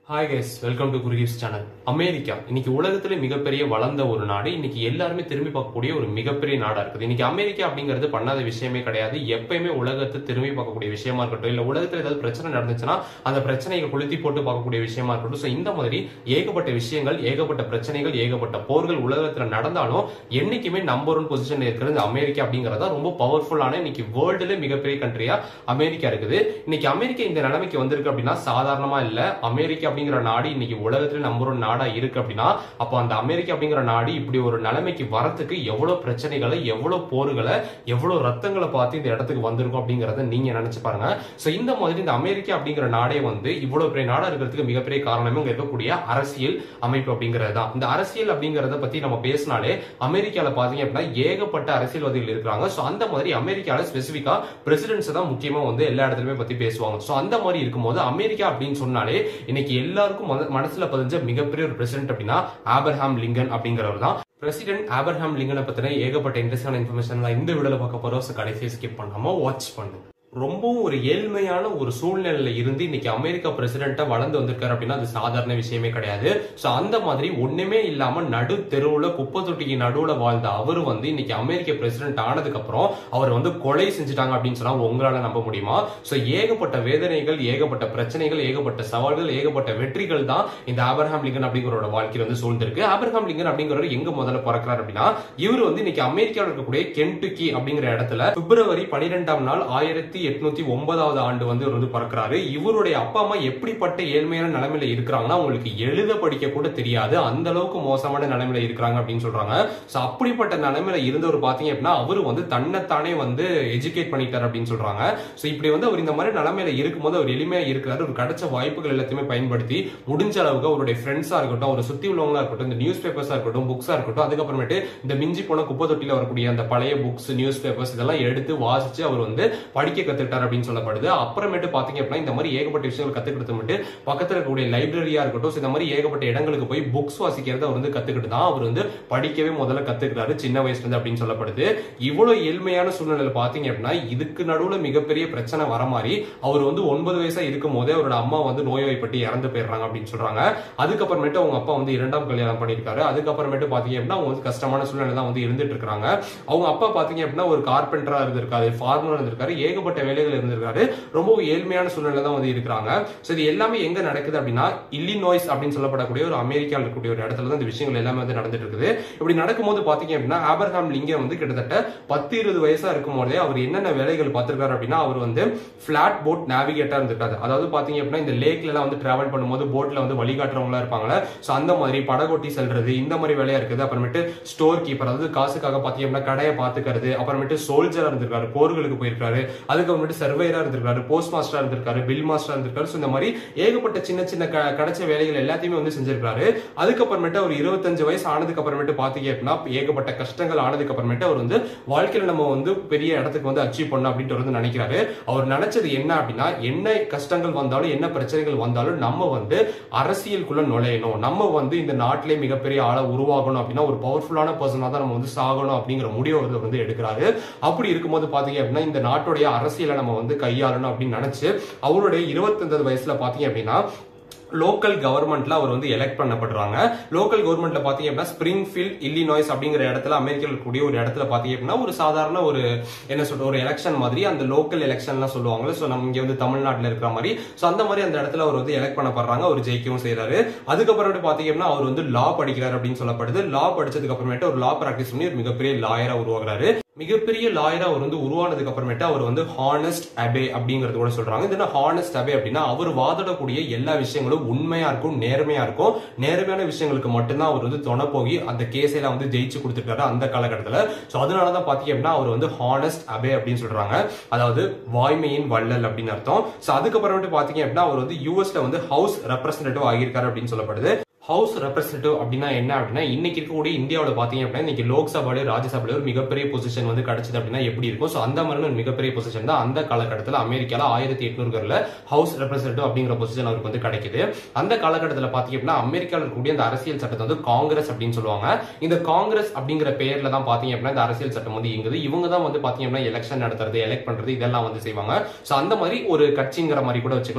hi guys welcome to குருகிஸ் channel America இன்னைக்கு உலகத்துல மிகப்பெரிய வளர்ந்த ஒரு நாடு இன்னைக்கு எல்லாருமே திரும்பி பார்க்கக்கூடிய ஒரு மிகப்பெரிய நாடா இருக்குது இன்னைக்கு அமெரிக்கா அப்படிங்கிறது பண்ணாத விஷயமே கிடையாது எப்பயுமே உலகத்தை திரும்பி பார்க்கக்கூடிய விஷயமா இருக்கட்டும் இல்ல உலகத்துல ஏதாவது பிரச்சனை நடந்துச்சுன்னா அந்த பிரச்சனையை கொளுத்தி போட்டு பார்க்கக்கூடிய விஷயமா இருக்கட்டும் ஸோ இந்த மாதிரி ஏகப்பட்ட விஷயங்கள் ஏகப்பட்ட பிரச்சனைகள் ஏகப்பட்ட போர்கள் உலகத்துல நடந்தாலும் என்னைக்குமே நம்பர் ஒன் பொசிஷன் இருக்கிறது அமெரிக்கா அப்படிங்கறதா ரொம்ப பவர்ஃபுல்லான இன்னைக்கு வேர்ல்டுல மிகப்பெரிய கண்ட்ரியா அமெரிக்கா இருக்குது இன்னைக்கு அமெரிக்கா இந்த நிலைமைக்கு வந்திருக்கு அப்படின்னா சாதாரணமா இல்ல அமெரிக்கா அப்படிங்கிற நாடு இன்னைக்கு உலகத்துல நம்பர் ஒன் நாடா இருக்கு அப்படின்னா அப்போ அந்த அமெரிக்கா அப்படிங்கிற நாடு இப்படி ஒரு நிலைமைக்கு வரத்துக்கு எவ்வளவு பிரச்சனைகளை எவ்வளவு போர்களை எவ்வளவு ரத்தங்களை பார்த்து இந்த இடத்துக்கு வந்திருக்கும் அப்படிங்கறத நீங்க நினைச்சு பாருங்க சோ இந்த மாதிரி இந்த அமெரிக்கா அப்படிங்கிற நாடே வந்து இவ்வளவு பெரிய நாடா இருக்கிறதுக்கு மிகப்பெரிய காரணமே இங்க இருக்கக்கூடிய அரசியல் அமைப்பு அப்படிங்கிறது தான் இந்த அரசியல் அப்படிங்கறத பத்தி நம்ம பேசினாலே அமெரிக்கால பாத்தீங்க அப்படின்னா ஏகப்பட்ட அரசியல்வாதிகள் இருக்கிறாங்க சோ அந்த மாதிரி அமெரிக்கால ஸ்பெசிபிக்கா பிரசிடென்ட்ஸ் தான் முக்கியமா வந்து எல்லா இடத்துலயுமே பத்தி பேசுவாங்க சோ அந்த மாதிரி இருக்கும்போது அமெரிக்கா அப்படின்னு சொன்னாலே இன்னைக்கு எல்லாருக்கும் மன- மனசுல பதிஞ்ச மிகப்பெரிய ஒரு பிரசிடென்ட் அப்படின்னா ஆபர்ஹாம் லிங்கன் அப்படிங்கிறவர் தான் பிரசிடென்ட் ஆபர்ஹாம் லிங்கனை பத்தின ஏகப்பட்ட இன்ட்ரெஸ்டான இன்ஃபர்மேஷன் இந்த வீடியோல பார்க்க போறோம் ஸோ கடைசியை ஸ்கிப் பண்ணாம வாட்ச் பண்ணுங்க ரொம்பவும் ஒரு ஏழ்மையான ஒரு சூழ்நிலையில இருந்து இன்னைக்கு அமெரிக்கா பிரசிடென்ட்டா வளர்ந்து வந்திருக்காரு அப்படின்னா அது சாதாரண விஷயமே கிடையாது சோ அந்த மாதிரி ஒண்ணுமே இல்லாம நடு தெருவுல குப்பை தொட்டிக்கு நடுவுல வாழ்ந்த அவர் வந்து இன்னைக்கு அமெரிக்க பிரசிடென்ட் ஆனதுக்கு அப்புறம் அவர் வந்து கொலை செஞ்சுட்டாங்க அப்படின்னு சொன்னா உங்களால நம்ப முடியுமா சோ ஏகப்பட்ட வேதனைகள் ஏகப்பட்ட பிரச்சனைகள் ஏகப்பட்ட சவால்கள் ஏகப்பட்ட வெற்றிகள் தான் இந்த ஆபர்ஹாம் லிங்கன் அப்படிங்கிறவரோட வாழ்க்கையில வந்து சூழ்ந்திருக்கு ஆபர்ஹாம் லிங்கன் அப்படிங்கிறவர் எங்க முதல்ல பிறக்கிறார் அப்படின்னா இவர் வந்து இன்னைக்கு அமெரிக்காவில் இருக்கக்கூடிய கென்டுக்கி அப்படிங்கிற இடத்துல பிப்ரவரி பனிரெண்டாம் நாள் ஆயிரத்தி எட்நூத்தி ஒன்பதாவது ஆண்டு வந்து இவர் வந்து பிறக்கிறாரு இவருடைய அப்பா அம்மா எப்படிப்பட்ட ஏழ்மையான நிலைமையில இருக்கிறாங்கன்னா உங்களுக்கு எழுத படிக்க கூட தெரியாது அந்த அளவுக்கு மோசமான நிலைமையில இருக்கிறாங்க அப்படின்னு சொல்றாங்க சோ அப்படிப்பட்ட நிலைமையில இருந்தவர் பாத்தீங்க அப்படின்னா அவர் வந்து தன்னைத்தானே வந்து எஜுகேட் பண்ணிட்டார் அப்படின்னு சொல்றாங்க சோ இப்படி வந்து அவர் இந்த மாதிரி நிலைமையில இருக்கும்போது அவர் எளிமையா இருக்கிறாரு ஒரு கிடைச்ச வாய்ப்புகள் எல்லாத்தையுமே பயன்படுத்தி முடிஞ்ச அளவுக்கு அவருடைய ஃப்ரெண்ட்ஸா இருக்கட்டும் அவர் சுத்தி உள்ளவங்களா இருக்கட்டும் இந்த நியூஸ் பேப்பர்ஸா இருக்கட்டும் புக்ஸா இருக்கட்டும் அதுக்கப்புறமேட்டு இந்த மிஞ்சி போன குப்பை தொட்டில வரக்கூடிய அந்த பழைய புக்ஸ் நியூஸ் பேப்பர்ஸ் இதெல்லாம் எடுத்து வாசிச்சு அவர் வந்து படிக்க கத்துக்கிட்டார் அப்படின்னு சொல்லப்படுது அப்புறமேட்டு பாத்தீங்க அப்படின்னா இந்த மாதிரி ஏகப்பட்ட விஷயங்கள் கத்துக்கிட்டு மட்டும் பக்கத்துல இருக்கக்கூடிய லைப்ரரியா இருக்கட்டும் so இந்த மாதிரி ஏகப்பட்ட இடங்களுக்கு போய் புக்ஸ் வாசிக்கிறத அவர் வந்து கத்துக்கிட்டு தான் அவர் வந்து படிக்கவே முதல்ல கத்துக்கிறாரு சின்ன வயசுல இருந்து அப்படின்னு சொல்லப்படுது இவ்வளவு ஏழ்மையான சூழ்நிலையில பாத்தீங்க அப்படின்னா இதுக்கு நடுவுல மிகப்பெரிய பிரச்சனை வர மாதிரி அவர் வந்து ஒன்பது வயசா இருக்கும் போதே அவரோட அம்மா வந்து நோய்வாய்ப்பட்டு இறந்து போயிடுறாங்க அப்படின்னு சொல்றாங்க அதுக்கப்புறமேட்டு அவங்க அப்பா வந்து இரண்டாம் கல்யாணம் பண்ணிருக்காரு அதுக்கப்புறமேட்டு பாத்தீங்க அப்படின்னா அவங்க வந்து கஷ்டமான சூழ்நிலை தான் வந்து இருந்துட்டு இருக்காங்க அவங்க அப்பா பாத்தீங்க அப்படின்னா ஒரு கார்பெண்டரா இருந்திருக்காரு ஃபார்மரா இருந்திருக்காரு ஏகப்பட்ட வேலைகள் இருந்திருக்காரு ரொம்ப ஏழ்மையான சூழ்நிலை தான் வந்து இருக்கிறாங்க சோ இது எல்லாமே எங்க நடக்குது அப்படின்னா இல்லினாய்ஸ் அப்படின்னு சொல்லப்படக்கூடிய ஒரு அமெரிக்காவில் இருக்கக்கூடிய ஒரு இடத்துல தான் இந்த விஷயங்கள் எல்லாமே வந்து நடந்துட்டு இருக்குது இப்படி நடக்கும்போது பாத்தீங்க அப்படின்னா ஆபர்ஹாம் லிங்கன் வந்து கிட்டத்தட்ட பத்து இருபது வயசா இருக்கும் போதே அவர் என்னென்ன வேலைகள் பார்த்திருக்காரு அப்படின்னா அவர் வந்து பிளாட் போட் நேவிகேட்டா இருந்திருக்காரு அதாவது பாத்தீங்க அப்படின்னா இந்த லேக்ல எல்லாம் வந்து டிராவல் பண்ணும்போது போட்ல வந்து வழிகாட்டுறவங்களா இருப்பாங்களே சோ அந்த மாதிரி படகோட்டி செல்றது இந்த மாதிரி வேலையா இருக்குது அப்புறமேட்டு ஸ்டோர் கீப்பர் அதாவது காசுக்காக பாத்தீங்க அப்படின்னா கடையை பாத்துக்கிறது அப்புறமேட்டு சோல்ஜரா இருந்திருக்காரு போர்களுக்கு போயிருக்காரு அதுக்கப்புறமேட்டு சர்வேயரா இருந்திருக்காரு போஸ்ட் மாஸ்டரா இருந்திருக்காரு பில் மாஸ்டரா இருந்திருக்காரு சோ இந்த மாதிரி ஏகப்பட்ட சின்ன சின்ன க- கிடைச்ச வேலைகள் எல்லாத்தையுமே வந்து செஞ்சிருக்காரு அதுக்கப்புறமேட்டு அவர் இருபத்தஞ்சு வயசு ஆனதுக்கு அப்புறமேட்டு பாத்தீங்க அப்படின்னா ஏகப்பட்ட கஷ்டங்கள் ஆனதுக்கு அப்புறமேட்டு அவர் வந்து வாழ்க்கையில நம்ம வந்து பெரிய இடத்துக்கு வந்து அச்சீவ் பண்ணணும் அப்படின்ட்டு வந்து நினைக்கிறாரு அவர் நினைச்சது என்ன அப்படின்னா என்ன கஷ்டங்கள் வந்தாலும் என்ன பிரச்சனைகள் வந்தாலும் நம்ம வந்து அரசியலுக்குள்ள நுழையணும் நம்ம வந்து இந்த நாட்டிலே மிகப்பெரிய ஆளை உருவாகணும் அப்படின்னா ஒரு பவர்ஃபுல்லான பர்சனா தான் நம்ம வந்து சாகணும் அப்படிங்கிற முடிவை அவர் வந்து எடுக்கிறாரு அப்படி இருக்கும்போது பாத்தீங்க அப்படின்னா இந்த நாட்டுடைய அரசியலை நம்ம வந்து கையாளணும் அப்படின்னு நினைச்சு அவருடைய இருபத்தொன்பது வயசுல பாத்தீங்க அப்படின்னா லோக்கல் கவர்மெண்ட்ல அவர் வந்து எலெக்ட் பண்ணப்படுறாங்க லோக்கல் கவர்மெண்ட்ல பாத்தீங்க அப்படின்னா ஸ்பிரிங்ஃபீல்ட் இல்லினாய்ஸ் அப்படிங்கிற இடத்துல அமெரிக்காவில் இருக்கக்கூடிய ஒரு இடத்துல பாத்தீங்க அப்படின்னா ஒரு சாதாரண ஒரு என்ன சொல்ற ஒரு எலெக்ஷன் மாதிரி அந்த லோக்கல் எலெக்ஷன்லாம் சொல்லுவாங்க சோ நம்ம இங்க வந்து தமிழ்நாட்டுல இருக்கிற மாதிரி சோ அந்த மாதிரி அந்த இடத்துல அவர் வந்து எலெக்ட் பண்ணப்படுறாங்க அவர் ஜெயிக்கவும் செய்யறாரு அதுக்கப்புறம் பாத்தீங்க அப்படின்னா அவர் வந்து லா படிக்கிறார் அப்படின்னு சொல்லப்படுது லா படிச்சதுக்கு அப்புறமேட்டு ஒரு லா பிராக்டிஸ் பண்ணி ஒரு மிகப்பெரிய லாயரா உருவாகிறாரு மிகப்பெரிய லாயரா அவர் வந்து உருவானதுக்கு அப்புறமேட்டு அவர் வந்து ஹானஸ்ட் அபே அப்படிங்கறது கூட சொல்றாங்க இது என்ன ஹானஸ்ட் அபே அப்படின்னா அவர் வாதிடக்கூடிய எல்லா விஷயங்களும் உண்மையா இருக்கும் நேர்மையா இருக்கும் நேர்மையான விஷயங்களுக்கு மட்டும்தான் அவர் வந்து துணை போய் அந்த கேஸை எல்லாம் வந்து ஜெயிச்சு கொடுத்துருக்காரு அந்த காலகட்டத்துல சோ அதனாலதான் பாத்தீங்க அப்படின்னா அவர் வந்து ஹானஸ்ட் அபே அப்படின்னு சொல்றாங்க அதாவது வாய்மையின் வள்ளல் அப்படின்னு அர்த்தம் சோ அதுக்கப்புறமேட்டு பாத்தீங்க அப்படின்னா அவர் வந்து யூஎஸ்ல வந்து ஹவுஸ் ரெப்ரஸன்டேட்டிவ் ஆகியிருக்காரு அப்படின்னு சொல்லப்படுது ஹவுஸ் ரெப்ரஸன்டேட்டிவ் அப்படின்னா என்ன அப்படின்னா இன்னைக்கு இருக்கக்கூடிய இந்தியாவில் பாத்தீங்க அப்படின்னா இன்னைக்கு லோக்சபாலையும் ராஜ்யசபாலையும் ஒரு மிகப்பெரிய பொசிஷன் வந்து கிடைச்சது அப்படின்னா எப்படி இருக்கும் ஸோ அந்த மாதிரி ஒரு மிகப்பெரிய பொசிஷன் தான் அந்த காலகட்டத்தில் அமெரிக்கால ஆயிரத்தி எட்நூறுகளில் ஹவுஸ் ரெப்ரஸன்டேட்டிவ் அப்படிங்கிற பொசிஷன் அவருக்கு வந்து கிடைக்குது அந்த காலகட்டத்தில் பாத்தீங்க அப்படின்னா அமெரிக்காவில் இருக்கக்கூடிய அந்த அரசியல் சட்டத்தை வந்து காங்கிரஸ் அப்படின்னு சொல்லுவாங்க இந்த காங்கிரஸ் அப்படிங்கிற பேர்ல தான் பாத்தீங்க அப்படின்னா இந்த அரசியல் சட்டம் வந்து இயங்குது இவங்க தான் வந்து பாத்தீங்க அப்படின்னா எலெக்ஷன் நடத்துறது எலெக்ட் பண்றது இதெல்லாம் வந்து செய்வாங்க ஸோ அந்த மாதிரி ஒரு கட்சிங்கிற மாதிரி கூட வச்சுக்கலாம்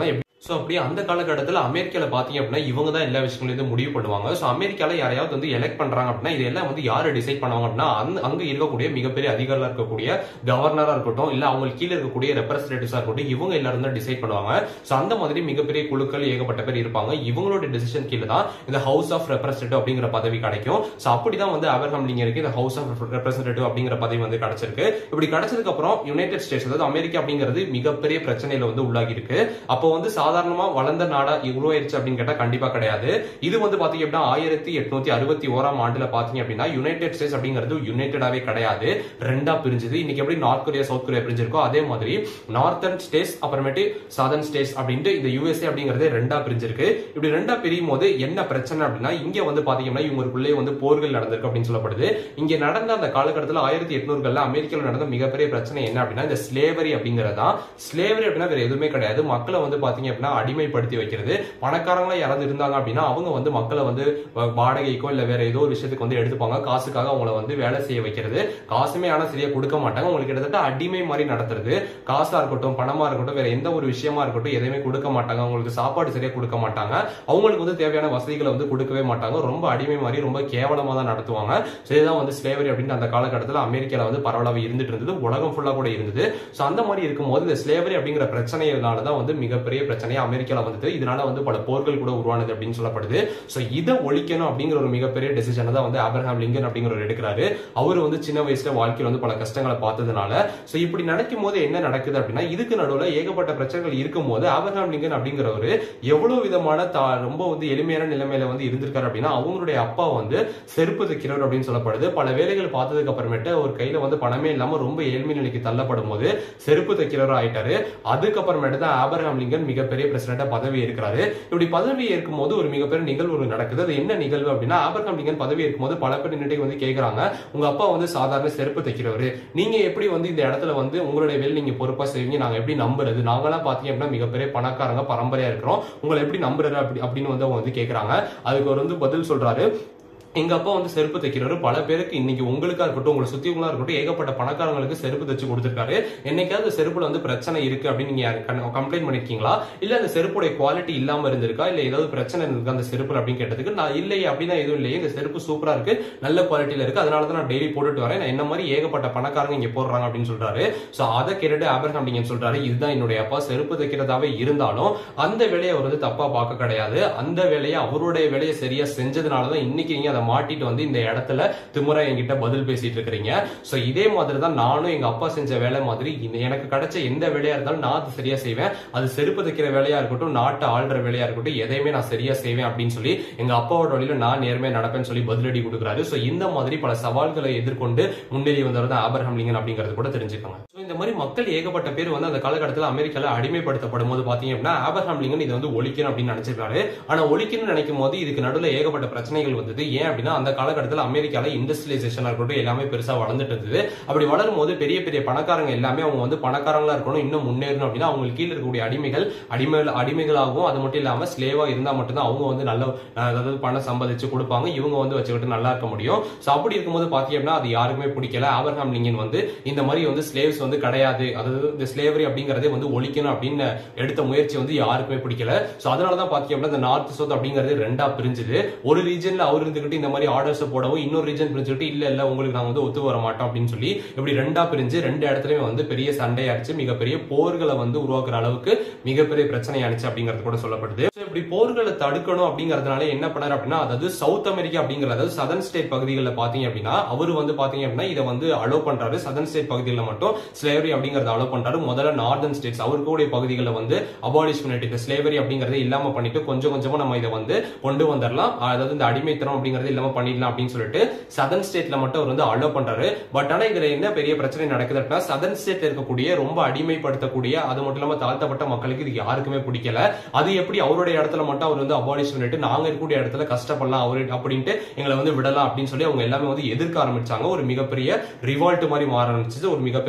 ஸோ அப்படி அந்த காலகட்டத்தில் அமெரிக்கால பாத்தீங்க அப்படின்னா இவங்க தான் எல்லா விஷயங்களையும் வந்து முடிவு பண்ணுவாங்க ஸோ அமெரிக்கால யாரையாவது வந்து எலெக்ட் பண்றாங்க அப்படின்னா இதெல்லாம் வந்து யாரு டிசைட் பண்ணுவாங்க அப்படின்னா அந்த அங்க இருக்கக்கூடிய மிகப்பெரிய அதிகாரிகளா இருக்கக்கூடிய கவர்னரா இருக்கட்டும் இல்ல அவங்களுக்கு கீழே இருக்கக்கூடிய ரெப்ரஸன்டேட்டிவ்ஸா இருக்கட்டும் இவங்க எல்லாரும் தான் டிசைட் பண்ணுவாங்க ஸோ அந்த மாதிரி மிகப்பெரிய குழுக்கள் ஏகப்பட்ட பேர் இருப்பாங்க இவங்களோட டிசிஷன் கீழே தான் இந்த ஹவுஸ் ஆஃப் ரெப்ரஸன்டேட்டிவ் அப்படிங்கிற பதவி கிடைக்கும் ஸோ அப்படிதான் வந்து அபர்ஹாம் லிங்கருக்கு இந்த ஹவுஸ் ஆஃப் ரெப்ரஸன்டேட்டிவ் அப்படிங்கிற பதவி வந்து கிடைச்சிருக்கு இப்படி கிடைச்சதுக்கு அப்புறம் யுனைடெட் ஸ்டேட்ஸ் அதாவது அமெரிக்கா அப்படிங்கிறது மிகப்பெரிய பிரச்சனையில வந்து உள்ளாகி இருக்கு அப்போ வந்து சாதாரணமா வளர்ந்த நாடா உருவாயிருச்சு அப்படின்னு கேட்டா கண்டிப்பா கிடையாது இது வந்து பாத்தீங்க அப்படின்னா ஆயிரத்தி எட்நூத்தி அறுபத்தி ஓராம் ஆண்டுல பாத்தீங்க அப்படின்னா யுனைடெட் ஸ்டேட்ஸ் அப்படிங்கிறது யுனைடெடாவே கிடையாது ரெண்டா பிரிஞ்சது இன்னைக்கு எப்படி நார்த் கொரியா சவுத் கொரியா பிரிஞ்சிருக்கோ அதே மாதிரி நார்த்தன் ஸ்டேட்ஸ் அப்புறமேட்டு சதர்ன் ஸ்டேட்ஸ் அப்படின்ட்டு இந்த யூஎஸ்ஏ அப்படிங்கிறது ரெண்டா பிரிஞ்சிருக்கு இப்படி ரெண்டா பிரியும் போது என்ன பிரச்சனை அப்படின்னா இங்க வந்து பாத்தீங்கன்னா இவங்களுக்குள்ளே வந்து போர்கள் நடந்திருக்கு அப்படின்னு சொல்லப்படுது இங்க நடந்த அந்த காலகட்டத்தில் ஆயிரத்தி எட்நூறுகள்ல அமெரிக்காவில் நடந்த மிகப்பெரிய பிரச்சனை என்ன அப்படின்னா இந்த ஸ்லேவரி அப்படிங்கறதா ஸ்லேவரி அப்படின்னா வேற எதுவுமே கிடையாது மக்களை வந்து பாத்தீங்க அப்படின்னா அடிமைப்படுத்தி வைக்கிறது பணக்காரங்களா யாராவது இருந்தாங்க அப்படின்னா அவங்க வந்து மக்களை வந்து வ- வாடகைக்கோ இல்ல வேற ஏதோ ஒரு விஷயத்துக்கு வந்து எடுத்துப்பாங்க காசுக்காக அவங்கள வந்து வேலை செய்ய வைக்கிறது காசுமே ஆனா சரியா கொடுக்க மாட்டாங்க உங்களுக்கு கிட்டத்தட்ட அடிமை மாதிரி நடத்துறது காசா இருக்கட்டும் பணமா இருக்கட்டும் வேற எந்த ஒரு விஷயமா இருக்கட்டும் எதையுமே கொடுக்க மாட்டாங்க அவங்களுக்கு சாப்பாடு சரியா கொடுக்க மாட்டாங்க அவங்களுக்கு வந்து தேவையான வசதிகளை வந்து கொடுக்கவே மாட்டாங்க ரொம்ப அடிமை மாதிரி ரொம்ப கேவலமா தான் நடத்துவாங்க ஸோ இதுதான் வந்து ஸ்லேவரி அப்படின்னு அந்த காலகட்டத்தில் அமெரிக்கால வந்து பரவலாக இருந்துட்டு இருந்தது உலகம் ஃபுல்லா கூட இருந்தது ஸோ அந்த மாதிரி இருக்கும்போது இந்த ஸ்லேவரி அப்படிங்கிற பிரச்சனையினால தான் வந்து மிகப்பெரிய பிரச்சனையா அமெரிக்கால வந்தது இதனால வந்து பல போர்கள் கூட உருவானது அப்படின்னு சொல்லப்படுது ஸோ இதை ஒழிக்கணும் அப்படிங்கிற ஒரு மிகப்பெரிய டெசிஷனை தான் வந்து ஆபிரகாம் லிங்கன் அப்படிங்கிறவர் எடுக்கிறாரு அவர் வந்து சின்ன வயசுல வாழ்க்கையில வந்து பல கஷ்டங்களை பார்த்ததுனால ஸோ இப்படி நடக்கும் போது என்ன நடக்குது அப்படின்னா இதுக்கு நடுவுல ஏகப்பட்ட பிரச்சனைகள் இருக்கும் போது ஆபிரகாம் லிங்கன் அப்படிங்கிறவர் எவ்வளவு விதமான தா- ரொம்ப வந்து எளிமையான நிலைமையில வந்து இருந்திருக்காரு அப்படின்னா அவங்களுடைய அப்பா வந்து செருப்பு தைக்கிறவர் அப்படின்னு சொல்லப்படுது பல வேலைகள் பார்த்ததுக்கு அப்புறமேட்டு அவர் கையில வந்து பணமே இல்லாம ரொம்ப ஏழ்மை நிலைக்கு தள்ளப்படும் போது செருப்பு தைக்கிறவர் ஆயிட்டாரு அதுக்கப்புறமேட்டு தான் ஆபரகாம் லிங்கன் மிகப்பெரிய பிரசிடண்டா பதவி ஏற்கிறாரு இப்படி பதவி ஏற்கும் போது ஒரு மிகப்பெரிய நிகழ்வு ஒண்ணு நடக்குது அது என்ன நிகழ்வு அப்படின்னா ஆபரகாம் லிங்கன் பதவி ஏற்கும் போது பல பேர் நின்னுட்டு வந்து கேக்குறாங்க உங்க அப்பா வந்து சாதாரண செருப்பு தைக்கிறவரு நீங்க எப்படி வந்து இந்த இடத்துல வந்து உங்களுடைய வேலை நீங்க பொறுப்பா செய்வீங்க நாங்க எப்படி நம்புறது நாங்களாம் பாத்தீங்க அப்படின்னா மிகப்பெரிய பணக்காரங்க பரம்பரையா இருக்கிறோம் உங்களை எப்படி நம்புறது அப்படி அப்படின்னு வந்து அவங்க வந்து கேக்குறாங்க அதுக்கு அவர் வந்து பதில் சொல்றாரு எங்க அப்பா வந்து செருப்பு தைக்கிறவர் பல பேருக்கு இன்னைக்கு உங்களுக்கா இருக்கட்டும் உங்களை சுத்தியவங்களா இருக்கட்டும் ஏகப்பட்ட பணக்காரங்களுக்கு செருப்பு தைச்சு கொடுத்திருக்காரு என்னைக்காவது செருப்புல வந்து பிரச்சனை இருக்கு அப்படின்னு நீங்க கம்ப்ளைண்ட் பண்ணிருக்கீங்களா இல்ல அந்த செருப்புடைய குவாலிட்டி இல்லாம இருந்திருக்கா இல்ல ஏதாவது பிரச்சனை இருந்திருக்கா அந்த செருப்புல அப்படின்னு கேட்டதுக்கு நான் இல்லையே அப்படின்னா எதுவும் இல்லையே இந்த செருப்பு சூப்பரா இருக்கு நல்ல குவாலிட்டியில இருக்கு அதனால தான் நான் டெய்லி போட்டுட்டு வரேன் நான் என்ன மாதிரி ஏகப்பட்ட பணக்காரங்க இங்க போடுறாங்க அப்படின்னு சொல்றாரு சோ அதை கேட்டுட்டு ஆபரகம் நீங்க சொல்றாரு இதுதான் என்னுடைய அப்பா செருப்பு தைக்கிறதாவே இருந்தாலும் அந்த வேலையை அவர் வந்து தப்பா பார்க்க கிடையாது அந்த வேலையை அவருடைய வேலையை சரியா செஞ்சதுனாலதான் இன்னைக்கு நீங்க அதை மாட்டிட்டு வந்து இந்த இடத்துல திமுறை என்கிட்ட பதில் பேசிட்டு இருக்கிறீங்க சோ இதே மாதிரி தான் நானும் எங்க அப்பா செஞ்ச வேலை மாதிரி இந்த- எனக்கு கிடைச்ச எந்த வேலையா இருந்தாலும் நான் அது சரியா செய்வேன் அது செருப்பு தைக்கிற வேலையா இருக்கட்டும் நாட்டை ஆள்ற வேலையா இருக்கட்டும் எதையுமே நான் சரியா செய்வேன் அப்படின்னு சொல்லி எங்க அப்பாவோட வழியில நான் நேர்மையா நடப்பேன்னு சொல்லி பதிலடி கொடுக்குறாரு சோ இந்த மாதிரி பல சவால்களை எதிர்கொண்டு முன்னேறி வந்தவர் தான் ஆபரகம் லிங்கன் அப்படிங்கறது கூட தெரிஞ்சுக்கோங்க So, இந்த மாதிரி மக்கள் ஏகப்பட்ட பேர் வந்து அந்த காலகட்டத்தில் அமெரிக்கால அடிமைப்படுத்தப்படும் போது பாத்தீங்க அப்படின்னா ஆபரகம் லிங்கன் இதை வந்து ஒழிக்கணும் அப்படின்னு நினைச்சிருக்காரு ஆனா ஒழிக்கணும்னு நினைக்கும் போது இதுக்கு நடுவுல ஏகப்பட்ட பிரச்சனைகள் வந்தது ஏன் அப்படின்னா அந்த காலகட்டத்தில் அமெரிக்கால இண்டஸ்ட்ரியலைசேஷன் இருக்கட்டும் எல்லாமே பெருசா வளர்ந்துட்டு இருந்தது அப்படி வளரும் போது பெரிய பெரிய பணக்காரங்க எல்லாமே அவங்க வந்து பணக்காரங்களா இருக்கணும் இன்னும் முன்னேறணும் அப்படின்னா அவங்களுக்கு கீழே இருக்கக்கூடிய அடிமைகள் அடிமை அடிமைகளாகவும் அது மட்டும் இல்லாம ஸ்லேவா இருந்தா மட்டும்தான் அவங்க வந்து நல்ல அஹ், அதாவது பணம் சம்பாதிச்சு கொடுப்பாங்க இவங்க வந்து வச்சுக்கிட்டு நல்லா இருக்க முடியும் சோ அப்படி இருக்கும்போது பாத்தீங்க அப்படின்னா அது யாருக்குமே பிடிக்கல ஆபரகாம் லிங்கன் வந்து இந்த மாதிரி வந்து ஸ்லேவ்ஸ் வந்து கிடையாது அதாவது இந்த ஸ்லேவரி அப்படிங்கறதே வந்து ஒழிக்கணும் அப்படின்னு எடுத்த முயற்சி வந்து யாருக்குமே பிடிக்கல சோ அதனாலதான் பாத்தீங்க அப்படின்னா இந்த நார்த் சவுத் அப்படிங்கிறது ரெண்டா பிரிஞ்சுது ஒரு ரீஜன்ல அவர் இருந்துகிட்டு இந்த மாதிரி ஆர்டர்ஸ் போடவும் இன்னொரு ரீஜன் பிரிஞ்சுக்கிட்டு இல்ல இல்ல உங்களுக்கு நாங்க வந்து ஒத்து வர மாட்டோம் அப்படின்னு சொல்லி இப்படி ரெண்டா பிரிஞ்சு ரெண்டு இடத்துலயும் வந்து பெரிய சண்டையாச்சு மிகப்பெரிய போர்களை வந்து உருவாக்குற அளவுக்கு மிகப்பெரிய பிரச்சனை ஆனிச்சு அப்படிங்கிறது கூட சொல்லப்படுது So, இப்படி போர்களை தடுக்கணும் அப்படிங்கறதுனால என்ன பண்ணாரு அப்படின்னா அதாவது சவுத் அமெரிக்கா அப்படிங்கிற அதாவது சதன் ஸ்டேட் பகுதிகளில் பாத்தீங்க அப்படின்னா அவர் வந்து பாத்தீங்க அப்படின்னா இதை வந்து அலோ பண்றாரு சதன் ஸ்டேட் பகுதிகளில் மட்டும் ஸ்லேவரி அப்படிங்கறத அலோ பண்றாரு முதல்ல நார்தன் ஸ்டேட்ஸ் அவருக்குடைய பகுதிகளில் வந்து அபாலிஷ் பண்ணிட்டு இந்த ஸ்லேவரி அப்படிங்கறத இல்லாம பண்ணிட்டு கொஞ்சம் கொஞ்சமா நம்ம இதை வந்து கொண்டு வந்துடலாம் அதாவது இந்த அடிமைத்தனம் அப்படிங்கறது இல்லாம பண்ணிடலாம் அப்படின்னு சொல்லிட்டு சதன் ஸ்டேட்ல மட்டும் அவர் வந்து அலோ பண்றாரு பட் ஆனா இதுல என்ன பெரிய பிரச்சனை நடக்குது அப்படின்னா சதன் ஸ்டேட்ல இருக்கக்கூடிய ரொம்ப அடிமைப்படுத்தக்கூடிய அது மட்டும் இல்லாம தாழ்த்தப்பட்ட மக்களுக்கு இது யாருக்குமே பிடிக்கல அது எப்படி அவருடைய இடத்துல மட்டும் அவர் வந்து அபாலிஷ் பண்ணிட்டு நாங்க இருக்கக்கூடிய இடத்துல கஷ்டப்படலாம் அவரு அப்படின்ட்டு எங்களை வந்து விடலாம் அப்படின்னு சொல்லி அவங்க எல்லாமே வந்து எதிர்க்க ஆரம்பிச்சாங்க ஒரு மிகப்பெரிய ரிவால்ட் மாதிரி மாற ஆரம்பிச்சது ஒரு மிகப்பெரிய போராட்டம்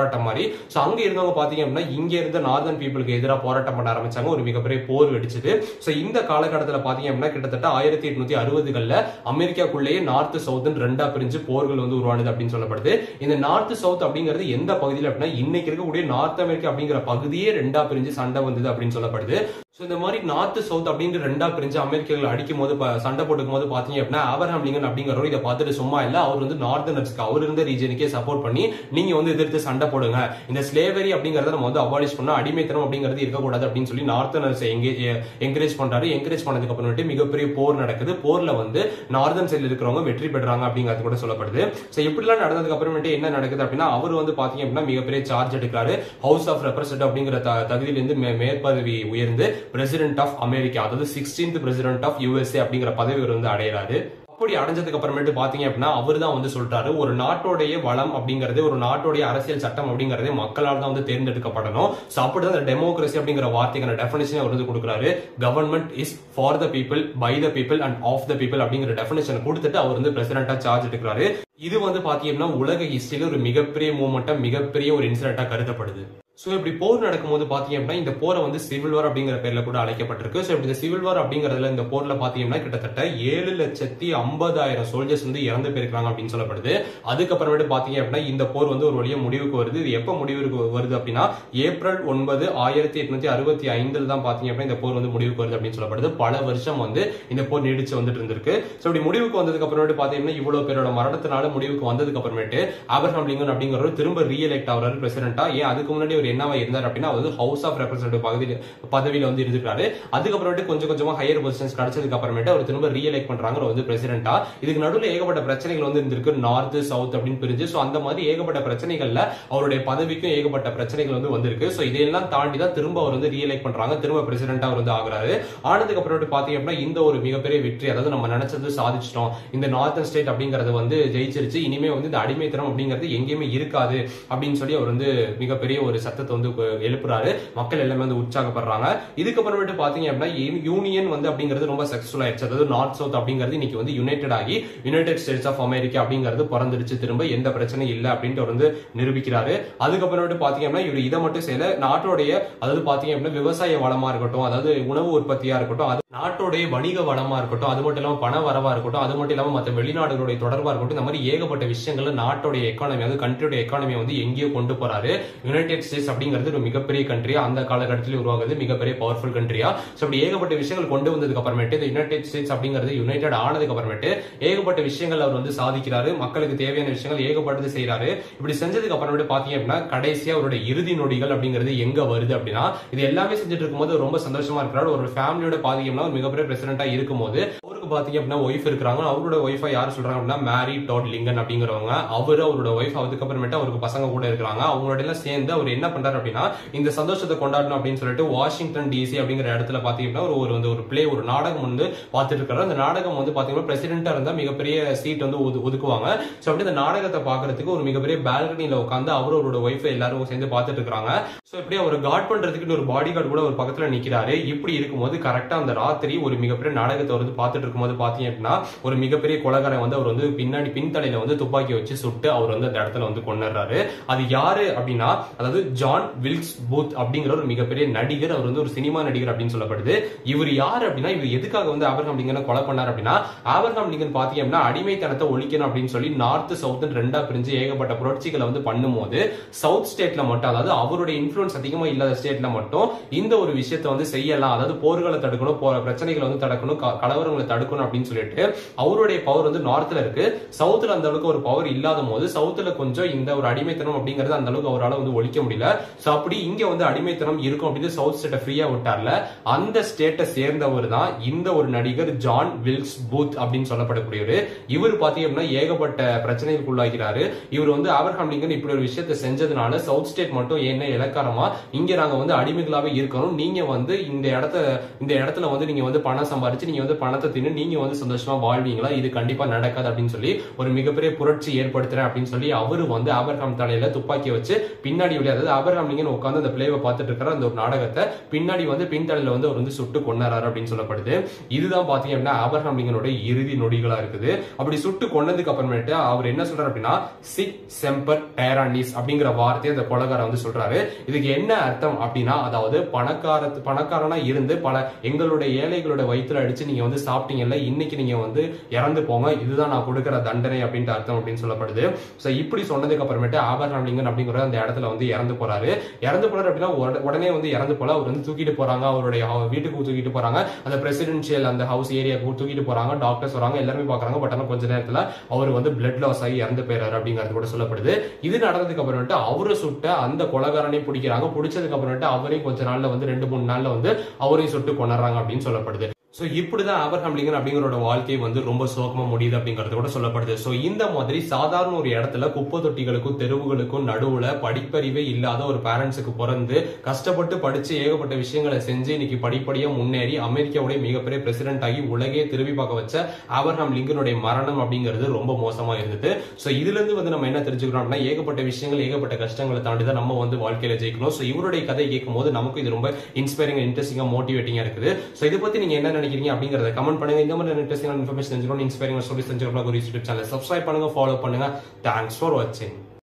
போராட்டம் மாதிரி சோ அங்க இருந்தவங்க பாத்தீங்க அப்படின்னா இங்க இருந்த நார்தன் பீப்புளுக்கு எதிராக போராட்டம் பண்ண ஆரம்பிச்சாங்க ஒரு மிகப்பெரிய போர் வெடிச்சது சோ இந்த காலகட்டத்துல பாத்தீங்க அப்படின்னா கிட்டத்தட்ட ஆயிரத்தி எட்நூத்தி அறுபதுகள்ல அமெரிக்காக்குள்ளேயே நார்த் சவுத்னு ரெண்டா பிரிஞ்சு போர்கள் வந்து உருவானது அப்படின்னு சொல்லப்படுது இந்த நார்த் சவுத் அப்படிங்கிறது எந்த பகுதியில் அப்படின்னா இன்னைக்கு இருக்கக்கூடிய நார்த் அமெரிக்கா அப்படிங்கிற பகுதியே ரெண்டா பிரிஞ்சு சண்டை வந்தது அப்படின்னு சொல்லப்படுது சோ இந்த மாதிரி நார்த் சவுத் அப்படிங்கிற ரெண்டா பிரிஞ்சு அமெரிக்கர்கள் அடிக்கும் போது ப- சண்டை போட்டுக்கும் போது பாத்தீங்க அப்படின்னா ஆபரஹாம் லிங்கன் அப்படிங்கிறவர் இதை பார்த்துட்டு சும்மா இல்ல அவர் வந்து நார்த்தனர்ஸ்க்கு அவர் இருந்த ரீஜனுக்கே சப்போர்ட் பண்ணி நீங்க வந்து எதிர்த்து சண்டை போடுங்க இந்த ஸ்லேவரி அப்படிங்கறத நம்ம வந்து அபாலிஷ் பண்ணா அடிமைத்தனம் அப்படிங்கிறது இருக்கக்கூடாது அப்படின்னு சொல்லி நார்த்தனர்ஸ் என்கரேஜ் பண்றாரு என்கரேஜ் பண்ணதுக்கு அப்புறமேட்டு மிகப்பெரிய போர் நடக்குது போர்ல வந்து நார்தன் சைடுல இருக்கிறவங்க வெற்றி பெறாங்க அப்படிங்கிறது கூட சொல்லப்படுது சோ இப்படிலாம் நடந்ததுக்கு அப்புறமேட்டு என்ன நடக்குது அப்படின்னா அவர் வந்து பாத்தீங்க அப்படின்னா மிகப்பெரிய சார்ஜ் எடுக்கிறாரு ஹவுஸ் ஆஃப் ரெப்ரசன்ட் அப்படிங்கிற த- தகுதியிலிருந்து மே- மேற்பதவி உயர்ந்து பிரசிடென்ட் ஆஃப் அமெரிக்கா அதாவது சிக்ஸ்டீன்த் பிரசிடென்ட் ஆஃப் யூஎஸ்ஏ அப்படிங்கிற பதவி இவர் வந்து அடையறாரு அப்படி அடைஞ்சதுக்கு அப்புறமேட்டு பாத்தீங்க அப்படின்னா அவர் தான் வந்து சொல்றாரு ஒரு நாட்டோடைய வளம் அப்படிங்கறது ஒரு நாட்டோடைய அரசியல் சட்டம் அப்படிங்கறதே மக்களால் தான் வந்து தேர்ந்தெடுக்கப்படணும் சோ அப்படிதான் அந்த டெமோக்ரஸி அப்படிங்கிற வார்த்தைக்கான டெஃபினேஷன் அவர் வந்து கொடுக்குறாரு government is for the people by the people and of the people அப்படிங்கிற டெஃபினேஷன் கொடுத்துட்டு அவர் வந்து பிரசிடென்டா சார்ஜ் எடுக்கிறாரு இது வந்து பாத்தீங்கன்னா உலக ஹிஸ்டரியில ஒரு மிகப்பெரிய மூமெண்டா மிகப்பெரிய ஒரு இன்சிடென்ட்டா கருதப்படுது சோ இப்படி போர் நடக்கும்போது பாத்தீங்க அப்படின்னா இந்த போரை வந்து சிவில் வார் அப்படிங்கிற பேர்ல கூட அழைக்கப்பட்டிருக்கு சோ இப்படி இந்த சிவில் வார் அப்படிங்கறதுல இந்த போர்ல பாத்தீங்கன்னா கிட்டத்தட்ட ஏழு லட்சத்தி ஐம்பதாயிரம் சோல்ஜர்ஸ் வந்து இறந்து போயிருக்காங்க அப்படின்னு சொல்லப்படுது அதுக்கப்புறமேட்டு பாத்தீங்க அப்படின்னா இந்த போர் வந்து ஒரு வழியா முடிவுக்கு வருது இது எப்ப முடிவுக்கு வருது அப்படின்னா ஏப்ரல் ஒன்பது ஆயிரத்தி எட்நூத்தி அறுபத்தி ஐந்துல தான் பாத்தீங்க அப்படின்னா இந்த போர் வந்து முடிவுக்கு வருது அப்படின்னு சொல்லப்படுது பல வருஷம் வந்து இந்த போர் நீடிச்சு வந்துட்டு இருந்திருக்கு சோ இப்படி முடிவுக்கு வந்ததுக்கு அப்புறமேட்டு பாத்தீங்கன்னா இவ்வளவு பேரோட மரணத்தினால முடிவுக்கு வந்ததுக்கு அப்புறமேட்டு ஆபர்ஹாம் லிங்கன் அப்படிங்கிறவர் திரும்ப ரீஎலெக்ட் ஆகுறாரு பிரசிடென்டா ஏன் அதுக்கு முன்னாடி அவர் என்னவா இருந்தார் அப்படின்னா அவர் ஹவுஸ் ஆஃப் ரெப்ரசன்டேட்டிவ் பகுதியில் பதவியில வந்து இருந்திருக்காரு அதுக்கப்புறமேட்டு கொஞ்சம் கொஞ்சமா ஹையர் பொசிஷன்ஸ் கிடைச்சதுக்கு அப்புறமேட்டு அவர் திரும்ப ரீஎலெக்ட் பண்றாங்க அவர் வந்து பிரசிடென்டா இதுக்கு நடுவில் ஏகப்பட்ட பிரச்சனைகள் வந்து இருந்திருக்கு நார்த் சவுத் அப்படின்னு பிரிஞ்சு சோ அந்த மாதிரி ஏகப்பட்ட பிரச்சனைகள்ல அவருடைய பதவிக்கும் ஏகப்பட்ட பிரச்சனைகள் வந்து வந்திருக்கு சோ இதையெல்லாம் தாண்டி தான் திரும்ப அவர் வந்து ரீஎலெக்ட் பண்றாங்க திரும்ப பிரசிடென்டா அவர் வந்து ஆகுறாரு ஆனதுக்கு அப்புறமேட்டு பாத்தீங்க அப்படின்னா இந்த ஒரு மிகப்பெரிய வெற்றி அதாவது நம்ம நினைச்சது சாதிச்சிட்டோம் இந்த நார்த்தன் ஸ்டேட் அப்படிங்கறது வந்து ஜெயிச்சிருச்சு இனிமே வந்து இந்த அடிமைத்தனம் அப்படிங்கிறது எங்கேயுமே இருக்காது அப்படின்னு சொல்லி அவர் வந்து மிகப்பெரிய ஒரு சத்தத்தை வந்து கு- எழுப்புறாரு மக்கள் எல்லாமே வந்து உற்சாகப்படுறாங்க இதுக்கப்புறமேட்டு பாத்தீங்க அப்படின்னா யூ- யூனியன் வந்து அப்படிங்கிறது ரொம்ப சக்சஸ்ஃபுல் ஆயிடுச்சு அதாவது நார்த் சவுத் அப்படிங்கிறது இன்னைக்கு வந்து யுனைடெட் ஆகி யுனைடெட் ஸ்டேட்ஸ் ஆஃப் அமெரிக்கா அப்படிங்கிறது பிறந்துருச்சு திரும்ப எந்த பிரச்சனையும் இல்லை அப்படின்ட்டு அவர் வந்து நிரூபிக்கிறாரு அதுக்கப்புறமேட்டு பாத்தீங்க அப்படின்னா இவர் இதை மட்டும் செய்யல நாட்டோடைய அதாவது பாத்தீங்க அப்படின்னா விவசாய வளமா இருக்கட்டும் அதாவது உணவு உற்பத்தியா இருக்கட்டும் அது நாட்டோடைய வணிக வளமா இருக்கட்டும் அது மட்டும் இல்லாம பண வரவா இருக்கட்டும் அது மட்டும் இல்லாம மற்ற வெளிநாடுகளுடைய தொடர்பா இருக்கட்டும் இந்த மாதிரி ஏகப்பட்ட விஷயங்கள்ல நாட்டோடைய எக்கானமி அதாவது கண்ட்ரியோட எக்கானமி வந்து எங்கேயோ கொண்டு போறாரு யுனைடெட் ஸ்டேட்ஸ் அப்படிங்கிறது ஒரு மிகப்பெரிய கண்ட்ரியா அந்த காலகட்டத்தில் உருவாகுது மிகப்பெரிய பவர்ஃபுல் கண்ட்ரியா சோ அப்படி ஏகப்பட்ட விஷயங்கள் கொண்டு வந்ததுக்கு அப்புறமேட்டு இந்த யுனைடெட் ஸ்டேட்ஸ் அப்படிங்கிறது யுனைடெட் ஆனதுக்கு அப்புறமேட்டு ஏகப்பட்ட விஷயங்கள் அவர் வந்து சாதிக்கிறாரு மக்களுக்கு தேவையான விஷயங்கள் ஏகப்பட்டது செய்யறாரு இப்படி செஞ்சதுக்கு அப்புறமேட்டு பாத்தீங்க அப்படின்னா கடைசியா அவருடைய இறுதி நொடிகள் அப்படிங்கிறது எங்க வருது அப்படின்னா இது எல்லாமே செஞ்சுட்டு இருக்கும்போது ரொம்ப சந்தோஷமா இருக்கிறாரு ஒரு ஃபேமிலியோட பாத்தீங்கன்னா ஒரு மிகப்பெரிய பிரசிடென்டா இருக்கும்போது அவருக்கு பாத்தீங்க அப்படின்னா ஒய்ஃப் இருக்காங்க அவரோட ஒய்ஃபை யார் சொல்றாங்க அப்படின்னா மேரி டாட் லிங்கன் அப்படிங்கிறவங்க அவரு அவரோட ஒய்ஃப் அதுக்கப்புறமேட்டு அவருக்கு பசங்க கூட இருக்கிறாங்க அவங்களோட எல்லாம் சேர்ந்து அவர் என்ன பண்றாரு அப்படின்னா இந்த சந்தோஷத்தை கொண்டாடணும் அப்படின்னு சொல்லிட்டு வாஷிங்டன் டிசி அப்படிங்கிற இடத்துல பாத்தீங்கன்னா ஒரு ஒரு வந்து ஒரு பிளே ஒரு நாடகம் வந்து பார்த்துட்டு இருக்காரு அந்த நாடகம் வந்து பாத்தீங்கன்னா பிரசிடென்டா இருந்தா மிகப்பெரிய சீட் வந்து ஒது- ஒதுக்குவாங்க சோ அப்படி இந்த நாடகத்தை பாக்குறதுக்கு ஒரு மிகப்பெரிய பால்கனில உட்காந்து அவரு அவரோட ஒய்ஃப் எல்லாரும் சேர்ந்து பார்த்துட்டு இருக்காங்க சோ இப்படி அவர் காட் பண்றதுக்கு ஒரு பாடி கார்டு கூட ஒரு பக்கத்துல நிக்கிறாரு இப்படி இருக்கும்போது கரெக்டா அந்த ராத்திரி ஒரு மிகப்பெரிய நாடகத்தை வந்து பார்த்துட்டு இருக்கும்போது பாத்தீங்க அப்படின்னா ஒரு மிகப்பெரிய கொலகாரன் வந்து அவர் வந்து பின்னாடி பின்தலையில வந்து துப்பாக்கி வச்சு சுட்டு அவர் வந்து அந்த இடத்துல வந்து கொண்டுறாரு அது யாரு அப்படின்னா அதாவது ஜான் வில்க்ஸ் பூத் அப்படிங்கிற ஒரு மிகப்பெரிய நடிகர் அவர் வந்து ஒரு சினிமா நடிகர் அப்படின்னு சொல்லப்படுது இவர் யார் அப்படின்னா இவர் எதுக்காக வந்து ஆபர்காம் லிங்கனை கொலை பண்ணார் அப்படின்னா ஆபர்காம் லிங்கன் பாத்தீங்க அப்படின்னா அடிமைத்தனத்தை ஒழிக்கணும் அப்படின்னு சொல்லி நார்த் சவுத் ரெண்டா பிரிஞ்சு ஏகப்பட்ட புரட்சிகளை வந்து பண்ணும்போது சவுத் ஸ்டேட்ல மட்டும் அதாவது அவருடைய இன்ஃபுளுன்ஸ் அதிகமா இல்லாத ஸ்டேட்ல மட்டும் இந்த ஒரு விஷயத்தை வந்து செய்யலாம் அதாவது போர்களை தடுக்கணும் போற பிரச்சனைகளை வந்து தடுக்கணும் க- கலவரங்களை தடுக்கணும் அப்படின்னு சொல்லிட்டு அவருடைய பவர் வந்து நார்த்ல இருக்கு சவுத்ல அந்த அளவுக்கு ஒரு பவர் இல்லாத போது சவுத்ல கொஞ்சம் இந்த ஒரு அடிமைத்தனம் அப்படிங்கறது அந்த அளவுக்கு அவரால் வந்து ஒழிக்க முடியல சோ அப்படி இங்க வந்து அடிமைத்தனம் இருக்கும் அப்படின்னு சவுத் ஸ்டேட்டை ஃப்ரீயா விட்டார்ல அந்த ஸ்டேட்டை சேர்ந்தவர் தான் இந்த ஒரு நடிகர் ஜான் வில்ஸ் பூத் அப்படின்னு சொல்லப்படக்கூடியவர் இவர் பாத்தீங்க அப்படின்னா ஏகப்பட்ட பிரச்சனைகளுக்கு உள்ளாகிறாரு இவர் வந்து ஆபர்ஹாம் லிங்கன் இப்படி ஒரு விஷயத்தை செஞ்சதுனால சவுத் ஸ்டேட் மட்டும் என்ன இலக்காரமா இங்க நாங்க வந்து அடிமைகளாவே இருக்கணும் நீங்க வந்து இந்த இடத்த இந்த இடத்துல வந்து நீங்க வந்து பணம் சம்பாரிச்சு நீங்க வந்து பணத்தை தின்னு நீங்க வந்து சந்தோஷமா வாழ்வீங்களா இது கண்டிப்பா நடக்காது அப்படின்னு சொல்லி ஒரு மிகப்பெரிய புரட்சி ஏற்படுத்துறேன் அப்படின்னு சொல்லி அவரு வந்து ஆபர்ஹாம் தலையில துப்பாக்கி வச்சு பின்னாடி வழி அதாவது ஆபர்ஹாம் லிங்கன் உட்காந்து அந்த பிளேவை பார்த்துட்டு இருக்கிற அந்த ஒரு நாடகத்தை பின்னாடி வந்து பின்தலையில வந்து அவர் வந்து சுட்டு கொண்டாரு அப்படின்னு சொல்லப்படுது இதுதான் பாத்தீங்க அப்படின்னா ஆபர்ஹாம் லிங்கனோட இறுதி நொடிகளா இருக்குது அப்படி சுட்டு கொண்டதுக்கு அப்புறமேட்டு அவர் என்ன சொல்றாரு அப்படின்னா சிக் செம்பர் டேராண்டிஸ் அப்படிங்கிற வார்த்தையை அந்த கொலகார வந்து சொல்றாரு இதுக்கு என்ன அர்த்தம் அப்படின்னா அதாவது பணக்கார பணக்காரனா இருந்து பல எங்களுடைய ஏழைகளோட வயிற்றுல அடிச்சு நீங்க வந்து சாப்பிட்டீங்கல்ல இன்னைக்கு நீங்க வந்து இறந்து போங்க இதுதான் நான் கொடுக்கிற தண்டனை அப்படின்ட்டு அர்த்தம் அப்படின்னு சொல்லப்படுது சோ இப்படி சொன்னதுக்கு அப்புறமேட்டு ஆபர்ஹாம் லிங்கன் அப்படிங்கிற அந்த இடத்துல வந்து இறந்து போறாரு இறந்து போறாரு அப்படின்னா உட- உடனே வந்து இறந்து போல அவர் வந்து தூக்கிட்டு போறாங்க அவருடைய ஹ- வீட்டுக்கு தூக்கிட்டு போறாங்க அந்த பிரசிடென்சியல் அந்த ஹவுஸ் ஏரியாவுக்கு தூக்கிட்டு போறாங்க டாக்டர்ஸ் வராங்க எல்லாருமே பாக்குறாங்க பட் ஆனா கொஞ்ச நேரத்துல அவர் வந்து பிளட் லாஸ் ஆகி இறந்து போயிறாரு அப்படிங்கிறது கூட சொல்லப்படுது இது நடந்ததுக்கு அப்புறமேட்டு அவரை சுட்ட அந்த கொலகாரனையும் பிடிக்கிறாங்க பிடிச்சதுக்கு அப்புறமேட்டு அவரையும் கொஞ்ச நாள்ல வந்து ரெண்டு மூணு நாள்ல வந்து அவரையும் சுட்டு கொண்டாடுறாங்க அப்படின்னு சொல்லப்படுது சோ இப்படிதான் ஆபர்ஹாம் லிங்கன் அப்படிங்கிறோட வாழ்க்கை வந்து ரொம்ப சோகமா முடியுது அப்படிங்கிறது கூட சொல்லப்படுது சோ இந்த மாதிரி சாதாரண ஒரு இடத்துல குப்பை தொட்டிகளுக்கும் தெருவுகளுக்கும் நடுவுல படிப்பறிவே இல்லாத ஒரு பேரண்ட்ஸுக்கு பிறந்து கஷ்டப்பட்டு படிச்சு ஏகப்பட்ட விஷயங்களை செஞ்சு இன்னைக்கு படிப்படியா முன்னேறி அமெரிக்காவுடைய மிகப்பெரிய பிரசிடென்ட் ஆகி உலகே திரும்பி பார்க்க வச்ச ஆபர்ஹாம் லிங்கனுடைய மரணம் அப்படிங்கிறது ரொம்ப மோசமா இருந்தது சோ இதுல இருந்து வந்து நம்ம என்ன தெரிஞ்சுக்கிறோம் அப்படின்னா ஏகப்பட்ட விஷயங்கள் ஏகப்பட்ட கஷ்டங்களை தாண்டி தான் நம்ம வந்து வாழ்க்கையில ஜெயிக்கணும் சோ இவருடைய கதை கேட்கும் போது நமக்கு இது ரொம்ப இன்ஸ்பைரிங் இன்ட்ரெஸ்டிங்கா மோட்டிவேட்டிங்கா இருக்குது சோ இதை பத்தி நீங்க என்ன நினைக்கிறீங்க அப்படிங்கறத கமெண்ட் பண்ணுங்க இந்த மாதிரி இன்ட்ரெஸ்டிங் இன்ஃபர்மேஷன் தெரிஞ்சுக்கணும் இன்ஸ்பைரிங் ஸ்டோரி தெரிஞ்சுக்கணும் ஒரு யூடியூப் சேனல் சப்ஸ்கிரைப் பண்ணுங்க ஃபாலோ பண்ணுங்க தேங்க்ஸ் ஃபார் வாட்சிங்